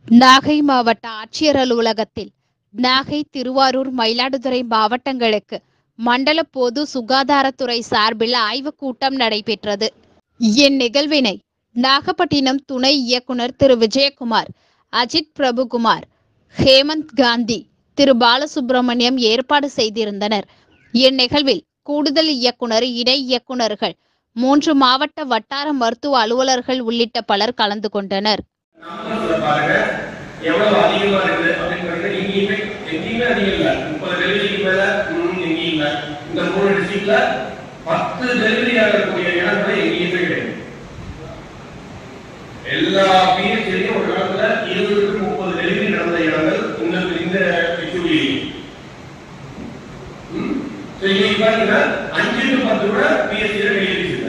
நாகை மாவட்ட ஆட்சியர் அலுவலகத்தில் நாகை திருவாரூர் மயிலாடுதுறை மாவட்டங்களுக்கு மண்டல பொது சுகாதாரத்துறை சார்பில் ஆய்வுக் கூட்டம் நடைபெற்றது இந்நிகழ்வினை நாகப்பட்டினம் துணை இயக்குனர் திரு விஜயகுமார் அஜித் பிரபுகுமார் ஹேமந்த் காந்தி திரு பாலசுப்ரமணியம் ஏற்பாடு செய்திருந்தனர் இந்நிகழ்வில் கூடுதல் இயக்குனர் இணை இயக்குனர்கள் மூன்று மாவட்ட வட்டார மருத்துவ அலுவலர்கள் உள்ளிட்ட பலர் கலந்து கொண்டனர் நம்பர்ஸ்ல பாருங்க எவ்வளவு அதிகமா இருக்குது அப்படின்றது எங்கேயுமே எங்கேயுமே அதிகம் இல்ல முப்பது டெலிவரிக்கு மேல ம், எங்கேயும் இல்ல இந்த மூணு டிஸ்ட்ரிக்ட்ல பத்து டெலிவரி ஆகக்கூடிய இடத்துல எங்கேயுமே கிடையாது எல்லா பிஹெச்லையும் ஒரு காலத்துல இருபது முப்பது டெலிவரி நடந்த இடங்கள் இந்த இந்த ஹெச்யூடி இன்னைக்கு பாத்தீங்கன்னா அஞ்சு டு பத்து கூட பிஹெச்ல வெளியேறிச்சு